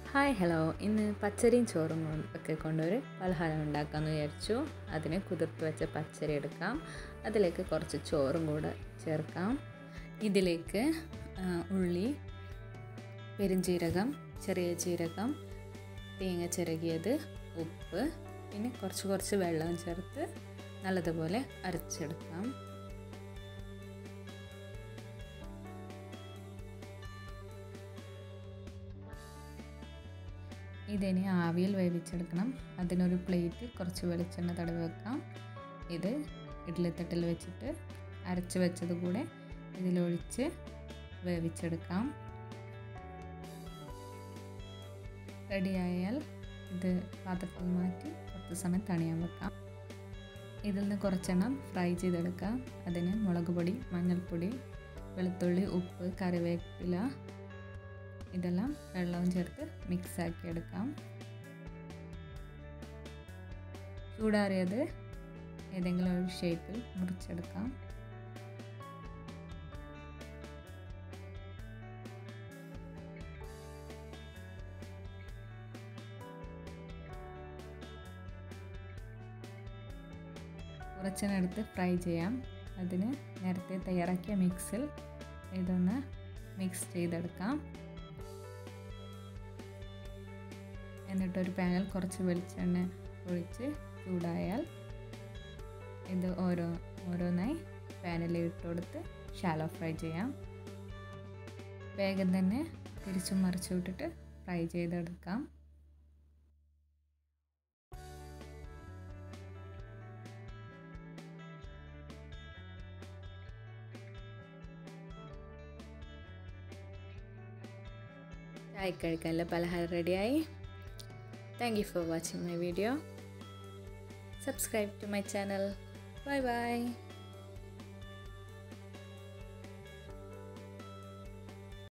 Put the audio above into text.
Hi hello ഇന്ന് പച്ചരിയും ചോറും കൊണ്ട് ഒക്കെ കൊണ്ടൊരു പലഹാരം ഉണ്ടാക്കാമെന്ന് വിചാരിച്ചു അതിന് കുതിർത്ത് വെച്ച പച്ചരി എടുക്കാം അതിലേക്ക് കുറച്ച് ചോറും കൂടെ ചേർക്കാം ഇതിലേക്ക് ആ, ഉള്ളി പെരുംജീരകം ചെറിയ ജീരകം തേങ്ങ ചിരകിയത് ഉപ്പ് പിന്നെ കുറച്ച് കുറച്ച് വെള്ളം ചേർത്ത് നല്ലതുപോലെ അരച്ചെടുക്കാം ഇതിനി ആവിയിൽ വേവിച്ചെടുക്കണം അതിനൊരു പ്ലേറ്റ് കുറച്ച് വെളിച്ചെണ്ണ തടവി വെക്കാം ഇത് ഇഡ്ഡലിത്തട്ടിൽ വെച്ചിട്ട് അരച്ച് വെച്ചത് കൂടെ ഇതിലൊഴിച്ച് വേവിച്ചെടുക്കാം റെഡിയായാൽ ഇത് പാത്രത്തിൽ മാറ്റി കുറച്ച് സമയം തണിയാൻ വെക്കാം ഇതിൽ നിന്ന് കുറച്ചെണ്ണം ഫ്രൈ ചെയ്തെടുക്കാം അതിന് മുളക് പൊടി മഞ്ഞൾപ്പൊടി വെളുത്തുള്ളി ഉപ്പ് കറിവേപ്പില ഇതെല്ലാം വെള്ളവും ചേർത്ത് മിക്സ് ആക്കി എടുക്കാം ചൂടാറിയത് ഏതെങ്കിലും ഒരു ഷേപ്പിൽ മുറിച്ചെടുക്കാം കുറച്ചിനെടുത്ത് ഫ്രൈ ചെയ്യാം അതിന് നേരത്തെ തയ്യാറാക്കിയ മിക്സിൽ ഇതൊന്ന് മിക്സ് ചെയ്തെടുക്കാം എന്നിട്ടൊരു പാനിൽ കുറച്ച് വെളിച്ചെണ്ണ ഒഴിച്ച് ചൂടായാൽ ഇത് ഓരോ ഓരോന്നായി പാനിൽ ഇട്ട് കൊടുത്ത് ഷാലോ ഫ്രൈ ചെയ്യാം വേഗം തന്നെ തിരിച്ചും മറിച്ചു വിട്ടിട്ട് ഫ്രൈ ചെയ്തെടുക്കാം ചായ കഴിക്കാനുള്ള പലഹാരം റെഡിയായി Thank you for watching my video. Subscribe to my channel. Bye bye.